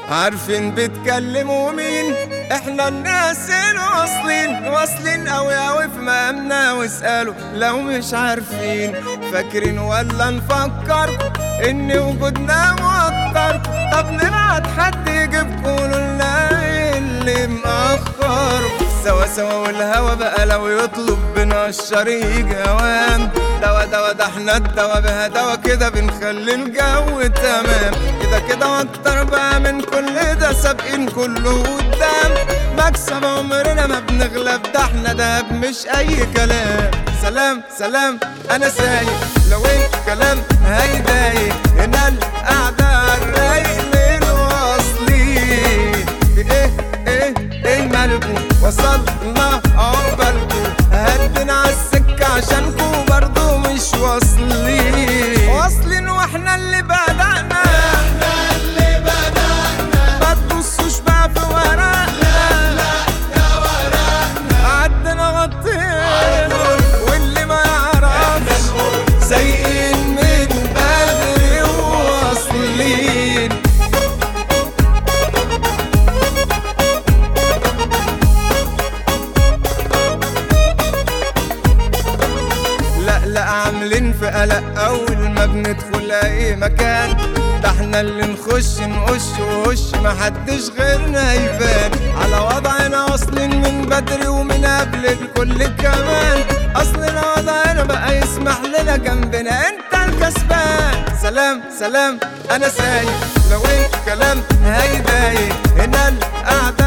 عارفين بتكلموا مين احنا الناس الواصلين واصلين اوي اوي في مقامنا واسألوا لو مش عارفين فاكرين ولا نفكر ان وجودنا موتر طب نبعت حد يجيب قولوا لنا إيه اللي مأخر سوا سوا والهوا بقى لو يطلب بنا الشر يجي اوام دوا دوا ده احنا الدوا بها دوا كده بنخلي الجو تمام كده كده واكتر بقى من كل ده سابقين كله قدام مكسب عمرنا ما بنغلب ده احنا دهب مش اي كلام سلام سلام انا سايق لو الكلام هيضايق هنا القعدة على الرايق للواصلين ايه ايه ايه مالكم وصلنا عقبالكم هدنا عالسكة عشانكم برضو مش واصلين واصلين واحنا اللي بدأنا احنا اللي بدأنا ما تبصوش بقى في ورقنا لا لا يا ورقنا عدنا غطينا واللي ما يعرفش سايقين من بدري وواصلين لا لا عاملين في قلق اول ما بندخل اي مكان ده احنا اللي نخش نقش وهش محدش غيرنا يبان على وضعنا اصلين من بدري ومن قبل الكل كمان اصلنا وضعنا بقى يسمح لنا جنبنا انت الكسبان سلام سلام انا سايق لو الكلام هيضايق هنا القعده